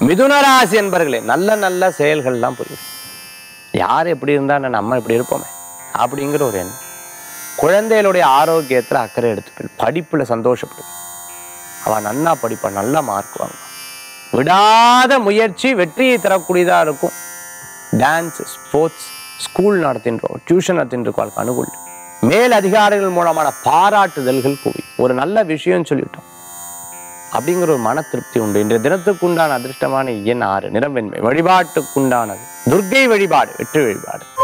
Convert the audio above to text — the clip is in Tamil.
மிதுனராசி என்பர்களே நல்ல நல்ல செயல்கள்லாம் புரியும் யார் எப்படி இருந்தா என்ன, நம்ம இப்படி இருப்போமே அப்படிங்கிற ஒரு எண்ணம் குழந்தைகளுடைய ஆரோக்கியத்துல அக்கறை எடுத்துப்பேன் படிப்புல சந்தோஷப்படு அவ நன்னா படிப்பா நல்ல மார்க் வாங்குவா விடாத முயற்சி வெற்றியை தரக்கூடியதா இருக்கும் டான்ஸ் ஸ்போர்ட்ஸ் ஸ்கூல் நடத்தின்றோம் டியூஷன் நடத்தின்றோம் அனுகூல் மேல் அதிகாரிகள் மூலமான பாராட்டுதல்கள் குவி ஒரு நல்ல விஷயம் சொல்லிட்டோம் அப்படிங்கிற ஒரு மன திருப்தி உண்டு இன்றைய தினத்துக்குண்டான அதிர்ஷ்டமான எண் ஆறு நிறம் வெண்மை வழிபாட்டுக்குண்டானது துர்க்கை வழிபாடு வெற்றி வழிபாடு